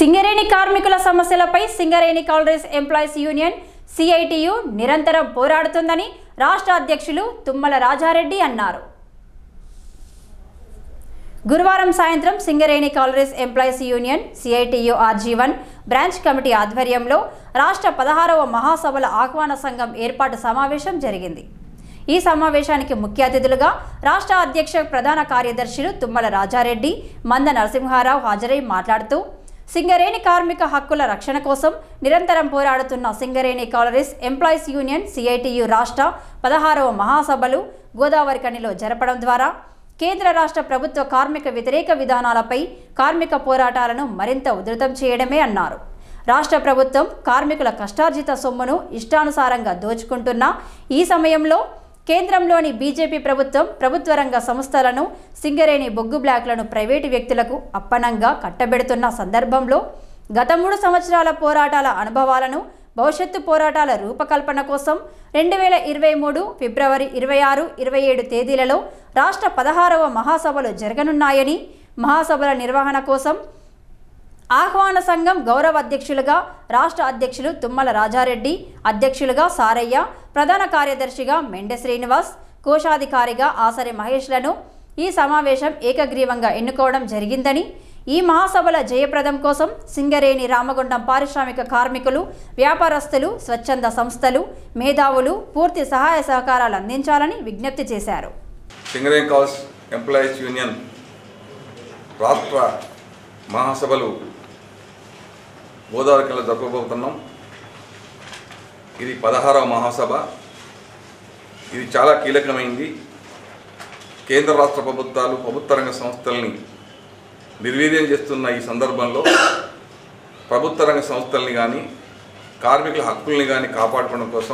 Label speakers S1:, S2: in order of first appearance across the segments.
S1: సింగరేణి కార్మికుల సమస్యలపై Singareni collieries employees union CITU నిరంతరం పోరాడుతుందని రాష్ట్ర అధ్యక్షులు తుమ్మల రాజారెడ్డి అన్నారు గురువారం సాయంత్రం Singareni collieries employees union CITU R G one branch committee ఆధ్వర్యంలో రాష్ట్ర పదహారవ మహాసభల ఆహ్వాన సంఘం ఏర్పాటు సమావేశం జరిగింది ఈ సమావేశానికి ముఖ్య అతిథులుగా రాష్ట్ర అధ్యక్ష ప్రధాన కార్యదర్శులు తుమ్మల రాజారెడ్డి మంద నరసింహారావు హాజరై మాట్లాడుతూ సింగరేణి కార్మిక హక్కుల రక్షణ కోసం నిరంతరం పోరాడుతున్న Singareni collieries employees union CITU రాష్ట్ర పదహారవ మహాసభలు గోదావరి కనిలో జరపడం ద్వారా కేంద్ర రాష్ట్ర ప్రభుత్వ కార్మిక వ్యతిరేక విధానాలపై కార్మిక పోరాటాలను మరింత ఉధృతం చేయడమే అన్నారు రాష్ట్ర ప్రభుత్వం కార్మికుల కష్టార్జిత సొమ్మును ఇష్టానుసారంగా దోచుకుంటున్న ఈ సమయంలో కేంద్రంలోని బీజేపీ ప్రభుత్వం ప్రభుత్వ రంగ సంస్థలను సింగరేణి బొగ్గు బ్లాక్లను ప్రైవేటు వ్యక్తులకు అప్పనంగా కట్టబెడుతున్న సందర్భంలో గత మూడు సంవత్సరాల పోరాటాల అనుభవాలను భవిష్యత్తు పోరాటాల రూపకల్పన కోసం రెండు వేల ఇరవై మూడు ఫిబ్రవరి ఇరవై ఆరు ఇరవై ఏడు తేదీలలో రాష్ట్ర పదహారవ మహాసభలు జరగనున్నాయని మహాసభల నిర్వహణ కోసం ఆహ్వాన సంఘం గౌరవ అధ్యక్షులుగా రాష్ట్ర అధ్యక్షులు తుమ్మల రాజారెడ్డి అధ్యక్షులుగా సారయ్య ప్రధాన కార్యదర్శిగా మెండె శ్రీనివాస్ కోశాధికారిగా ఆసరి మహేష్లను ఈ సమావేశం ఏకగ్రీవంగా ఎన్నుకోవడం జరిగిందని ఈ మహాసభల జయప్రదం కోసం సింగరేణి రామగుండం పారిశ్రామిక కార్మికులు వ్యాపారస్తులు స్వచ్ఛంద సంస్థలు మేధావులు పూర్తి సహాయ సహకారాలు అందించాలని విజ్ఞప్తి చేశారు
S2: సింగరేన్ కాల్స్ ఎంప్లాయీస్ యూనియన్ రాష్ట్ర మహాసభలు గోదావరి కింద జరపబోతున్నాం ఇది పదహారవ మహాసభ ఇది చాలా కీలకమైంది కేంద్ర రాష్ట్ర ప్రభుత్వాలు ప్రభుత్వ రంగ సంస్థల్ని నిర్వీర్యం చేస్తున్న ఈ సందర్భంలో ప్రభుత్వ రంగ సంస్థల్ని కానీ కార్మికుల హక్కుల్ని కానీ కాపాడుకోవడం కోసం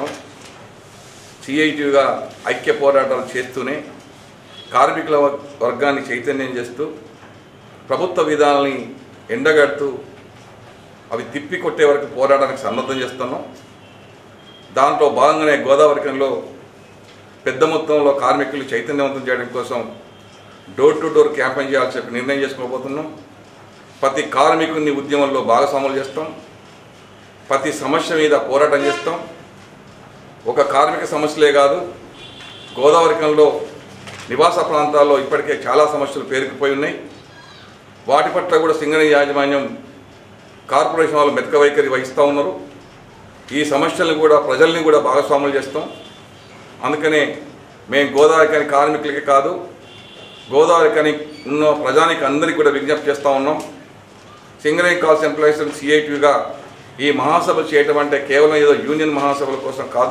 S2: సిఐటిగా ఐక్య పోరాటాలు చేస్తూనే కార్మికుల వ- వర్గాన్ని చైతన్యం చేస్తూ ప్రభుత్వ విధానాలని ఎండగడుతూ అవి తిప్పి కొట్టే వరకు పోరాటానికి సన్నద్ధం చేస్తున్నాం దాంట్లో భాగంగానే గోదావరికంలో పెద్ద మొత్తంలో కార్మికులు చైతన్యవంతం చేయడం కోసం డోర్ టు డోర్ క్యాంపెయిన్ చేయాల్సి చెప్పి నిర్ణయం చేసుకోబోతున్నాం ప్రతి కార్మికుని ఉద్యమంలో భాగస్వాములు చేస్తాం ప్రతి సమస్య మీద పోరాటం చేస్తాం ఒక కార్మిక సమస్యలే కాదు గోదావరికంలో నివాస ప్రాంతాల్లో ఇప్పటికే చాలా సమస్యలు పేరుకుపోయి ఉన్నాయి వాటి పట్ల కూడా సింగరేణి యాజమాన్యం కార్పొరేషన్ వాళ్ళు మెతక వైఖరి వహిస్తూ ఉన్నారు ఈ సమస్యలను కూడా ప్రజల్ని కూడా భాగస్వాములు చేస్తాం అందుకనే మేము గోదావరి కని కార్మికులకి కాదు గోదావరి కని ఉన్న ప్రజానికి అందరికీ కూడా విజ్ఞప్తి చేస్తూ ఉన్నాం సింగరేణి కాల్స్ ఎంప్లాయీస్ సిఐటిగా ఈ మహాసభ చేయటం అంటే కేవలం ఏదో యూనియన్ మహాసభల కోసం కాదు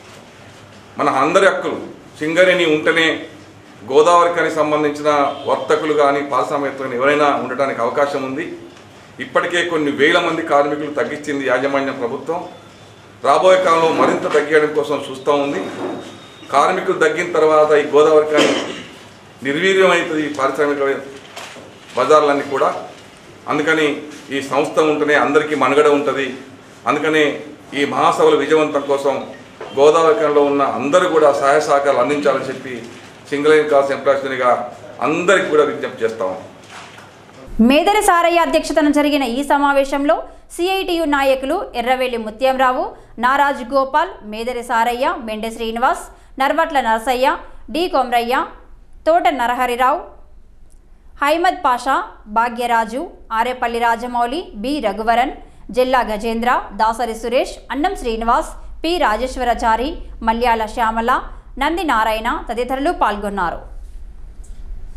S2: మన అందరి హక్కులు సింగరేణి ఉంటేనే గోదావరికని సంబంధించిన వర్తకులు కానీ పారిశ్రామికవేత్తలు కానీ ఎవరైనా ఉండటానికి అవకాశం ఉంది ఇప్పటికే కొన్ని వేల మంది కార్మికులు తగ్గించింది యాజమాన్యం ప్రభుత్వం రాబోయే కాలంలో మరింత తగ్గించడం కోసం చూస్తూ ఉంది కార్మికులు తగ్గిన తర్వాత ఈ గోదావరి కానీ నిర్వీర్యం అవుతుంది ఈ పారిశ్రామిక బజార్లన్నీ కూడా అందుకని ఈ సంస్థ ఉంటేనే అందరికీ మనుగడ ఉంటుంది అందుకని ఈ మహాసభల విజయవంతం కోసం గోదావరికంలో ఉన్న అందరూ కూడా సహాయ సహకారాలు అందించాలని చెప్పి సింగిల్ లైన్ కాల్స్ ఎంప్లాయీస్గా అందరికీ కూడా విజ్ఞప్తి చేస్తాం
S1: మేదరి సారయ్య అధ్యక్షతన జరిగిన ఈ సమావేశంలో సిఐటియు నాయకులు ఎర్రవెల్లి ముత్యంరావు నారాజు గోపాల్ మేదరి సారయ్య మెండె శ్రీనివాస్ నర్వట్ల నరసయ్య డి కొమరయ్య తోట నరహరిరావు హైమద్ పాషా భాగ్యరాజు ఆరేపల్లి రాజమౌళి బి రఘువరన్ జిల్లా గజేంద్ర దాసరి సురేష్ అన్నం శ్రీనివాస్ పి రాజేశ్వరచారి మల్యాల శ్యామల నంది నారాయణ తదితరులు పాల్గొన్నారు